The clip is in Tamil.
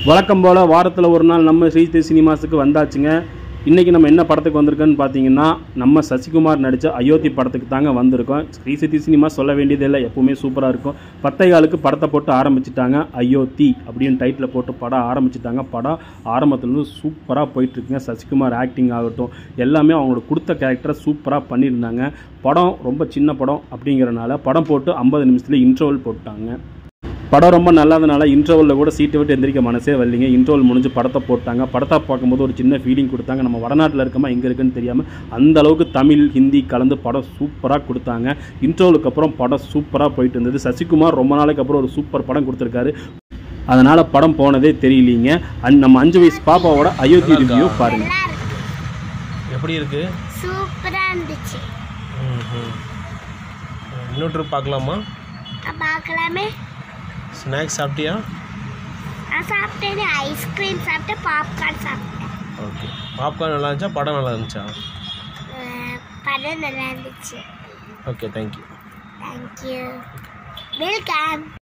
வழக்கம் போல் வாரத்தில் ஒரு நாள் நம்ம ஸ்ரீ சினிமாஸுக்கு வந்தாச்சுங்க இன்றைக்கி நம்ம என்ன படத்துக்கு வந்திருக்கோன்னு பார்த்தீங்கன்னா நம்ம சசிகுமார் நடித்த அயோத்தி படத்துக்கு தாங்க வந்திருக்கோம் ஸ்ரீ சித்தி சினிமா சொல்ல வேண்டியதில்லை எப்பவுமே சூப்பராக இருக்கும் பத்தை காலுக்கு படத்தை போட்டு ஆரம்பிச்சிட்டாங்க அயோத்தி அப்படின்னு டைட்டில் போட்டு படம் ஆரம்பிச்சிட்டாங்க படம் ஆரம்பத்துலேருந்து சூப்பராக போயிட்டுருக்குங்க சசிகுமார் ஆக்டிங் ஆகட்டும் எல்லாமே அவங்களோட கொடுத்த கேரக்டரை சூப்பராக பண்ணியிருந்தாங்க படம் ரொம்ப சின்ன படம் அப்படிங்கிறனால படம் போட்டு ஐம்பது நிமிஷத்தில் இன்ட்ரோவல் போட்டாங்க படம் ரொம்ப நல்லாதனால இன்டர்வலில் கூட சீட்டை விட்டு எந்திரிக்க மனசே வரலைங்க இன்டர்வல் முடிஞ்சு படத்தை போட்டாங்க படத்தை பார்க்கும்போது ஒரு சின்ன ஃபீலிங் கொடுத்தாங்க நம்ம வடநாட்டில் இருக்கமா எங்கே இருக்குன்னு தெரியாமல் அந்த அளவுக்கு தமிழ் ஹிந்தி கலந்து படம் சூப்பராக கொடுத்தாங்க இன்டர்வலுக்கு அப்புறம் படம் சூப்பராக போயிட்டு இருந்தது சசிகுமார் ரொம்ப நாளைக்கு அப்புறம் ஒரு சூப்பர் படம் கொடுத்துருக்காரு அதனால் படம் போனதே தெரியலீங்க அண்ட் நம்ம அஞ்சு வயசு பாப்பாவோட அயோத்தி நல்லா இருக்கா? ரிவ்யூ பாருங்கள் நல்லா இருக்கு எப்படி இருக்கு சூப்பரா இருந்துச்சு ம்ஹும். இன்னொரு ட்ரிப் பார்க்கலாமா நான் பார்க்கலாமே ஸ்நாக்ஸ் சாப்பிட்டியா நான் சாப்பிட்டேனே ஐஸ்கிரீம் சாப்பிட்டேன் பாப்கார்ன் சாப்பிட்டேன் ஓகே பாப்கார்ன் நல்லா இருந்துச்சா படம் நல்லா இருந்துச்சா அஹ் படம் நல்லா இருந்துச்சு ஓகே தேங்க்யூ தேங்க்யூ வெல்கம்